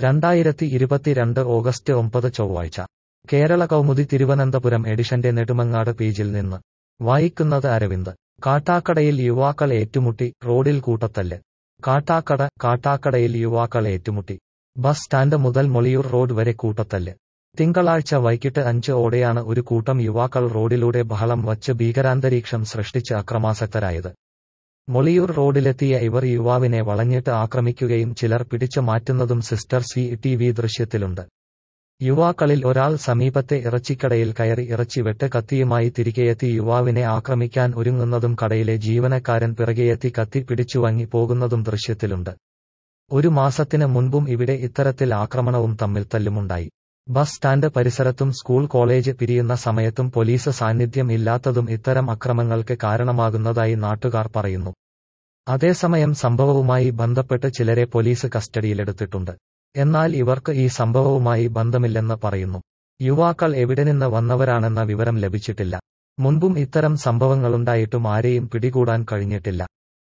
രണ്ടായിരത്തി ഇരുപത്തിരണ്ട് ഓഗസ്റ്റ് ഒമ്പത് ചൊവ്വാഴ്ച കേരള കൗമുദി തിരുവനന്തപുരം എഡിഷന്റെ നെടുമങ്ങാട് പേജിൽ നിന്ന് വായിക്കുന്നത് അരവിന്ദ് കാട്ടാക്കടയിൽ യുവാക്കൾ ഏറ്റുമുട്ടി റോഡിൽ കൂട്ടത്തല്ല് കാട്ടാക്കട കാട്ടാക്കടയിൽ യുവാക്കൾ ഏറ്റുമുട്ടി ബസ് സ്റ്റാൻഡ് മുതൽ മൊളിയൂർ റോഡ് വരെ കൂട്ടത്തല്ല് തിങ്കളാഴ്ച വൈകിട്ട് അഞ്ച് ഓടെയാണ് ഒരു കൂട്ടം യുവാക്കൾ റോഡിലൂടെ ബഹളം വച്ച് ഭീകരാന്തരീക്ഷം സൃഷ്ടിച്ച് അക്രമാസക്തരായത് മൊളിയൂർ റോഡിലെത്തിയ ഇവർ യുവാവിനെ വളഞ്ഞിട്ട് ആക്രമിക്കുകയും ചിലർ പിടിച്ചു മാറ്റുന്നതും സിസ്റ്റർ സി ടി വി ദൃശ്യത്തിലുണ്ട് യുവാക്കളിൽ ഒരാൾ സമീപത്തെ ഇറച്ചിക്കടയിൽ കയറി ഇറച്ചി വെട്ട് കത്തിയുമായി തിരികെയെത്തി യുവാവിനെ ആക്രമിക്കാൻ ഒരുങ്ങുന്നതും കടയിലെ ജീവനക്കാരൻ പിറകെയെത്തി കത്തി പിടിച്ചുവാങ്ങി പോകുന്നതും ദൃശ്യത്തിലുണ്ട് ഒരു മാസത്തിന് മുൻപും ഇവിടെ ഇത്തരത്തിൽ ആക്രമണവും തമ്മിൽ തല്ലുമുണ്ടായി ബസ് സ്റ്റാൻഡ് പരിസരത്തും സ്കൂൾ കോളേജ് പിരിയുന്ന സമയത്തും പോലീസ് സാന്നിധ്യം ഇല്ലാത്തതും ഇത്തരം അക്രമങ്ങൾക്ക് കാരണമാകുന്നതായി നാട്ടുകാർ പറയുന്നു അതേസമയം സംഭവവുമായി ബന്ധപ്പെട്ട് ചിലരെ പോലീസ് കസ്റ്റഡിയിലെടുത്തിട്ടുണ്ട് എന്നാൽ ഇവർക്ക് ഈ സംഭവവുമായി ബന്ധമില്ലെന്ന് പറയുന്നു യുവാക്കൾ എവിടെ നിന്ന് വന്നവരാണെന്ന വിവരം ലഭിച്ചിട്ടില്ല മുൻപും ഇത്തരം സംഭവങ്ങളുണ്ടായിട്ടും ആരെയും പിടികൂടാൻ കഴിഞ്ഞിട്ടില്ല